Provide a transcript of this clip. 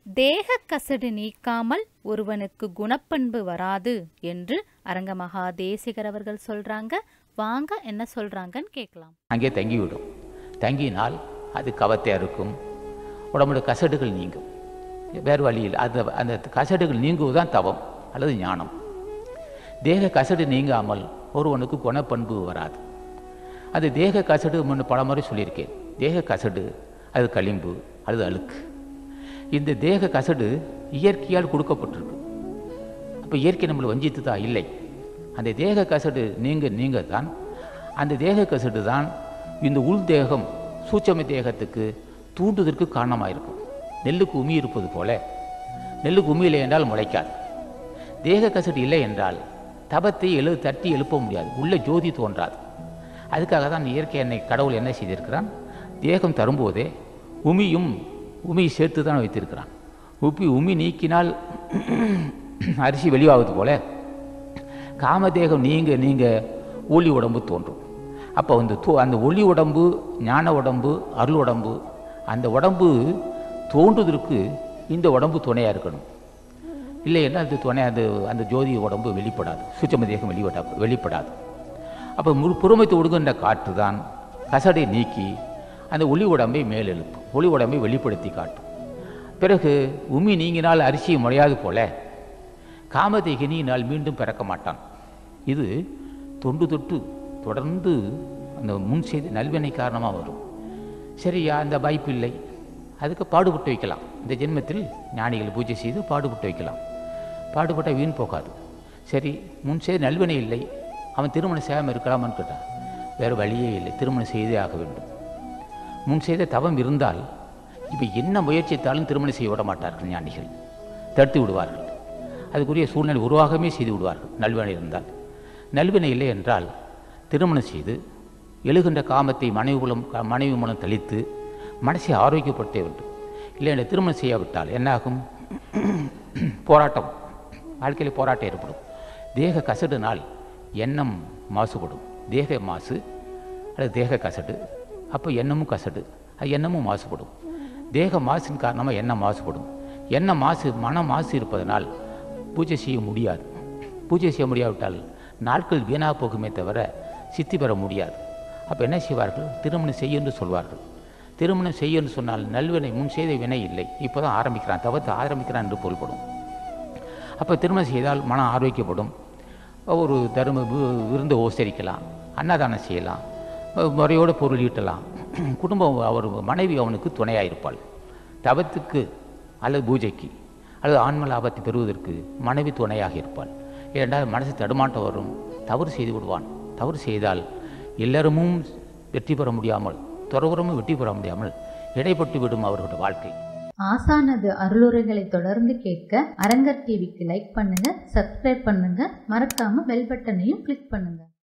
தேக கசடு நீக்காமல் ஒருவனுக்கு குணப்பண்பு வராது என்று அரங்கமகா தேசிகர் அவர்கள் சொல்றாங்க வாங்க என்ன சொல்றாங்கன்னு கேட்கலாம் அங்கே தங்கிவிடும் தங்கினால் அது கவத்தையாக இருக்கும் உடம்புல கசடுகள் நீங்கும் வேறு வழியில் அந்த அந்த கசடுகள் நீங்குவதுதான் தவம் அல்லது ஞானம் தேக கசடு நீங்காமல் ஒருவனுக்கு குணப்பண்பு வராது அது தேக கசடு முன்ன பல முறை சொல்லியிருக்கேன் தேக கசடு அது களிம்பு அல்லது அழுக்கு இந்த தேக கசடு இயற்கையால் கொடுக்கப்பட்டிருக்கு அப்போ இயற்கை நம்மளை வஞ்சித்து தான் இல்லை அந்த தேக கசடு நீங்க நீங்க தான் அந்த தேக கசடு தான் இந்த உள் தேகம் சூட்சம தேகத்துக்கு தூண்டுவதற்கு காரணமாக இருக்கும் நெல்லுக்கு உமி இருப்பது போல நெல்லுக்கு உமி இல்லை என்றால் முளைக்காது தேக கசடு இல்லை என்றால் தபத்தை எழு தட்டி எழுப்ப முடியாது உள்ள ஜோதி தோன்றாது அதுக்காக தான் இயற்கை என்னை கடவுள் என்ன செய்திருக்கிறான் தேகம் தரும்போதே உமியும் உமியை சேர்த்து தான் வைத்திருக்கிறான் உப்பி உமி நீக்கினால் அரிசி வெளியாவது போல காமதேகம் நீங்க நீங்க ஒளி உடம்பு தோன்றும் அப்போ வந்து தோ அந்த ஒளி உடம்பு ஞான உடம்பு அருள் உடம்பு அந்த உடம்பு தோன்றுவதற்கு இந்த உடம்பு துணையாக இருக்கணும் இல்லைன்னா அது துணை அந்த அந்த ஜோதி உடம்பு வெளிப்படாது சுச்சம தேகம் வெளிப்படா வெளிப்படாது அப்போ முழு புறமைத்து ஒடுங்குகின்ற காற்று தான் கசடை நீக்கி அந்த ஒளி உடம்பை மேலெழுப்பும் ஒளி உடம்பை வெளிப்படுத்தி காட்டும் பிறகு உமி நீங்கினால் அரிசி முளையாது போல காமதேகினியினால் மீண்டும் பிறக்க மாட்டான் இது தொண்டு தொட்டு தொடர்ந்து அந்த முன் செய்த நல்வினை காரணமாக வரும் சரியா அந்த வாய்ப்பு இல்லை அதுக்கு பாடுபட்டு வைக்கலாம் இந்த ஜென்மத்தில் ஞானிகள் பூஜை செய்து பாடுபட்டு வைக்கலாம் பாடுபட்ட வீண் போகாது சரி முன் செய்த நல்வினை இல்லை அவன் திருமணம் செய்யாமல் இருக்கலாமான்னு கேட்டான் வேறு வழியே இல்லை திருமணம் செய்தே ஆக வேண்டும் முன் செய்த தவம் இருந்தால் இப்போ என்ன முயற்சித்தாலும் திருமணம் செய்ய விட மாட்டார்கள் ஞானிகள் தடுத்து விடுவார்கள் அதுக்குரிய சூழ்நிலை உருவாகமே செய்து விடுவார்கள் நல்வினை இருந்தால் நல்வினை இல்லை என்றால் திருமணம் செய்து எழுகின்ற காமத்தை மனைவி மூலம் மனைவி மூலம் தெளித்து மனசை ஆரோக்கியப்படுத்த வேண்டும் இல்லை இந்த திருமணம் செய்யாவிட்டால் என்னாகும் போராட்டம் வாழ்க்கையில் போராட்டம் ஏற்படும் தேக கசடுனால் எண்ணம் மாசுபடும் தேக மாசு அல்லது தேக கசடு அப்போ எண்ணமும் கசடு அது எண்ணமும் மாசுபடும் தேக மாசின் காரணமாக எண்ணம் மாசுபடும் எண்ணம் மாசு மன மாசு இருப்பதனால் பூஜை செய்ய முடியாது பூஜை செய்ய முடியாவிட்டால் நாட்கள் வீணாக போகுமே தவிர சித்தி பெற முடியாது அப்போ என்ன செய்வார்கள் திருமணம் செய்ய என்று சொல்வார்கள் திருமணம் செய்ய என்று சொன்னால் நல்வினை முன் செய்த வினை இல்லை இப்போ தான் ஆரம்பிக்கிறான் தவத்தை ஆரம்பிக்கிறான் என்று பொருள்படும் அப்போ திருமணம் செய்தால் மனம் ஆரோக்கியப்படும் ஒரு தர்ம வி- விருந்து உபசரிக்கலாம் அன்னதானம் செய்யலாம் முறையோடு பொருள் ஈட்டலாம் குடும்பம் அவர் மனைவி அவனுக்கு துணையாக இருப்பாள் தவத்துக்கு அல்லது பூஜைக்கு அல்லது ஆன்ம லாபத்தை பெறுவதற்கு மனைவி துணையாக இருப்பாள் ஏனென்றால் மனசு தடுமாட்டம் வரும் தவறு செய்து விடுவான் தவறு செய்தால் எல்லாருமும் வெற்றி பெற முடியாமல் துறவரமும் வெற்றி பெற முடியாமல் இடைப்பட்டு விடும் அவர்களுடைய வாழ்க்கை ஆசானது அருளுரைகளை தொடர்ந்து கேட்க அரங்கர் டிவிக்கு லைக் பண்ணுங்க சப்ஸ்கிரைப் பண்ணுங்க மறக்காம பெல் பட்டனையும் கிளிக் பண்ணுங்க